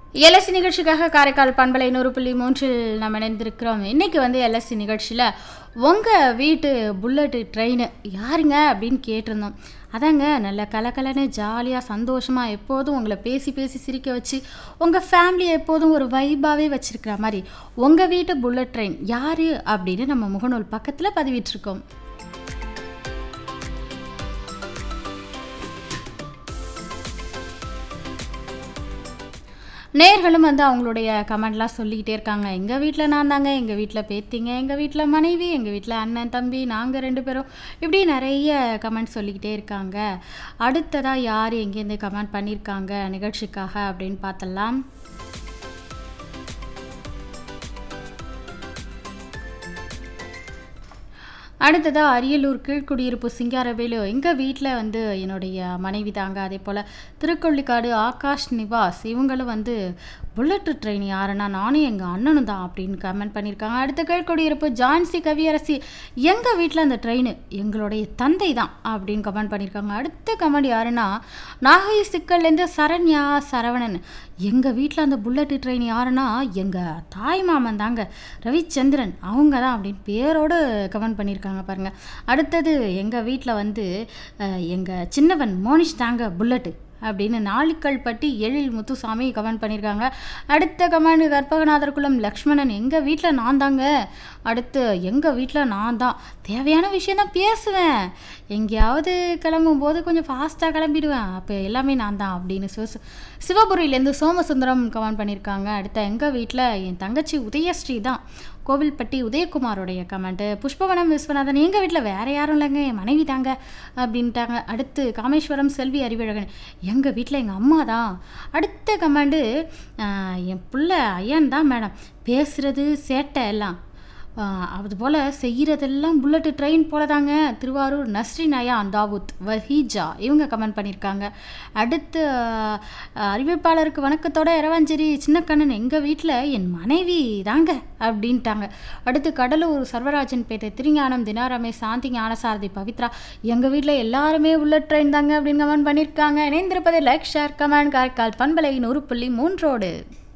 LSC நிகழ்ச்சிக்காக காரைக்கால் பண்பலை நூறு புள்ளி மூன்றில் நம்ம இணைந்திருக்கிறோம் இன்னைக்கு வந்து எல்எஸ்சி நிகழ்ச்சியில் உங்கள் வீட்டு புல்லட்டு ட்ரெயின் யாருங்க அப்படின்னு கேட்டிருந்தோம் அதாங்க நல்ல கலகலன்னு ஜாலியாக சந்தோஷமாக எப்போதும் உங்களை பேசி பேசி சிரிக்க வச்சு உங்கள் ஃபேமிலியை எப்போதும் ஒரு வைபாகவே வச்சுருக்கிற மாதிரி உங்கள் வீட்டு புல்லட் ட்ரெயின் யார் அப்படின்னு நம்ம முகநூல் பக்கத்தில் பதிவிட்டிருக்கோம் நேர்களும் வந்து அவங்களுடைய கமெண்ட்லாம் சொல்லிக்கிட்டே இருக்காங்க எங்கள் வீட்டில் நான் தாங்க எங்கள் வீட்டில் பேத்திங்க எங்கள் வீட்டில் மனைவி எங்கள் வீட்டில் அண்ணன் தம்பி நாங்கள் ரெண்டு பேரும் இப்படி நிறைய கமெண்ட் சொல்லிக்கிட்டே இருக்காங்க அடுத்ததாக யார் எங்கேருந்து கமெண்ட் பண்ணியிருக்காங்க நிகழ்ச்சிக்காக அப்படின்னு பார்த்தலாம் அடுத்ததாக அரியலூர் கீழ்குடியிருப்பு சிங்காரவேலு எங்கள் வீட்டில் வந்து என்னுடைய மனைவி தாங்க அதே போல் திருக்கொள்ளிக்காடு ஆகாஷ் நிவாஸ் இவங்களும் வந்து புல்லட் ட்ரெயின் யாருன்னா நானும் எங்கள் அண்ணனும் தான் அப்படின்னு கமெண்ட் பண்ணியிருக்காங்க அடுத்த கீழ்குடியிருப்பு ஜான்சி கவியரசி எங்கள் வீட்டில் அந்த ட்ரெயின் எங்களுடைய தந்தை தான் அப்படின்னு கமெண்ட் பண்ணியிருக்காங்க அடுத்த கமெண்ட் யாருன்னா நாகை சிக்கல்லேருந்து சரண்யா சரவணன் எங்கள் வீட்டில் அந்த புல்லட் ட்ரெயின் யாருன்னா எங்கள் தாய் மாமன் தாங்க ரவிச்சந்திரன் அவங்க தான் அப்படின்னு பேரோடு கமெண்ட் பண்ணியிருக்காங்க பாருங்கள் அடுத்தது எங்கள் வீட்டில் வந்து எங்கள் சின்னவன் மோனிஷ் தாங்க புல்லட்டு அப்படின்னு நாளிக்கல் பட்டி எழில் முத்துசாமி கமெண்ட் பண்ணியிருக்காங்க அடுத்த கமெண்ட் கற்பகநாதர் குலம் லக்ஷ்மணன் எங்கள் வீட்டில் நான் தாங்க அடுத்து எங்கள் வீட்டில் நான் தான் தேவையான விஷயம் தான் பேசுவேன் எங்கேயாவது கிளம்பும் போது கொஞ்சம் ஃபாஸ்ட்டாக கிளம்பிடுவேன் அப்போ எல்லாமே நான் தான் அப்படின்னு சிவ சிவபுரியிலேருந்து சோமசுந்தரம் கமெண்ட் பண்ணியிருக்காங்க அடுத்த எங்கள் வீட்டில் என் தங்கச்சி உதயஸ்ரீ தான் கோவில்பட்டி உதயகுமாரோடைய கமெண்ட்டு புஷ்பவனம் விஸ்வநாதன் எங்கள் வீட்டில் வேறு யாரும் இல்லைங்க என் மனைவி தாங்க அப்படின்ட்டாங்க அடுத்து காமேஸ்வரம் செல்வி அறிவழகன் எங்கள் வீட்டில் எங்கள் அம்மா தான் அடுத்த கமெண்டு என் புள்ள ஐயன் தான் மேடம் பேசுகிறது சேட்டை எல்லாம் அது போல் செய்கிறதெல்லாம் புல்லட்டு ட்ரெயின் போல தாங்க திருவாரூர் நஸ்ரின் அயான் தாவூத் வஹீஜா இவங்க கமெண்ட் பண்ணியிருக்காங்க அடுத்து அறிவிப்பாளருக்கு வணக்கத்தோட இரவாஞ்சேரி சின்னக்கண்ணன் எங்கள் வீட்டில் என் மனைவி தாங்க அப்படின்ட்டாங்க அடுத்து கடலூர் சர்வராஜன் பேட்டை திருஞானம் தினாரமே சாந்தி ஞானசாரதி பவித்ரா எங்கள் வீட்டில் எல்லாருமே புல்லட் ட்ரெயின் தாங்க அப்படின்னு கமெண்ட் பண்ணியிருக்காங்க இணைந்திருப்பதை லைக் ஷேர் கமெண்ட் காரைக்கால் பண்பலை நூறு புள்ளி மூன்றோடு